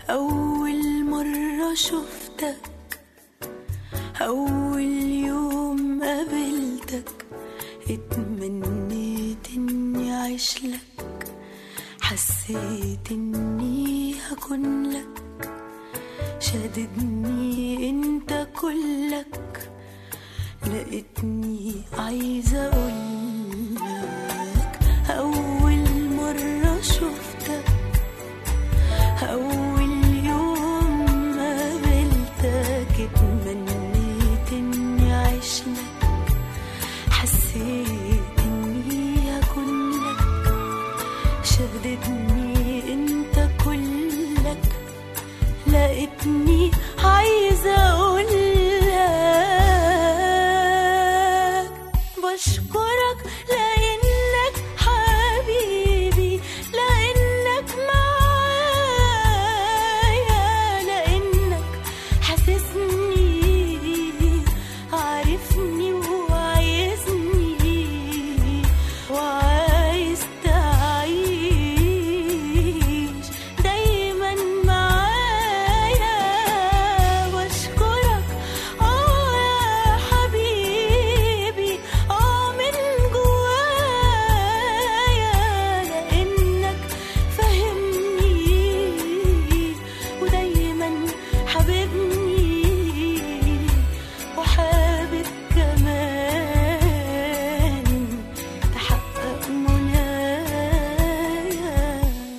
أول مرة شفتك أول يوم قابلتك اتمنيت إني أعيش لك حسيت إني هكون لك شددني انت كلك لقيتني عايزة أقولك أول مرة شفتك أول يوم قابلتك اتمنيت إني أعيش لك حسيت إني هكون لك شددني انت كلك لقيتني عايزة أقولك بشكرك لأنك حبيبي لأنك معايا لأنك حاسسني عارفني وعايزني وعايز تعيش دايما معايا بشكرك اه يا حبيبي اه من جوايا لانك فاهمني ودايما حبيبني وحابب كمان تحقق منايا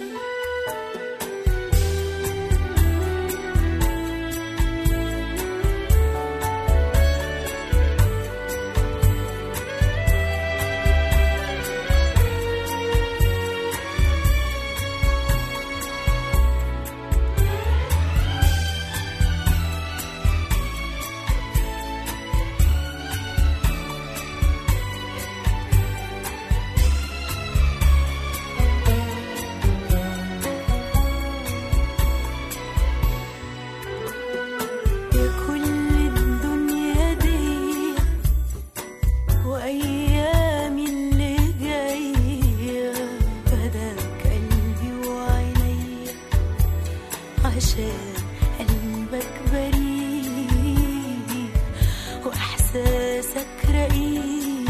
يا كل الدنيا دي وأيامي اللي جاية فداك قلبي وعينيا عشان قلبك بريء وإحساسك رقيق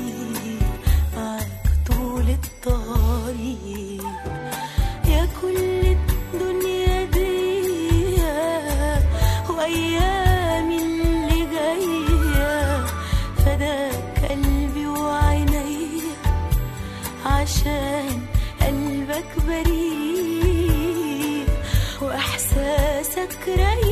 معاك طول الطريق يا كل الدنيا دي وأيامي اللي جاية فداك قلبي وعينيا عشان قلبك بريء وإحساسك رقيق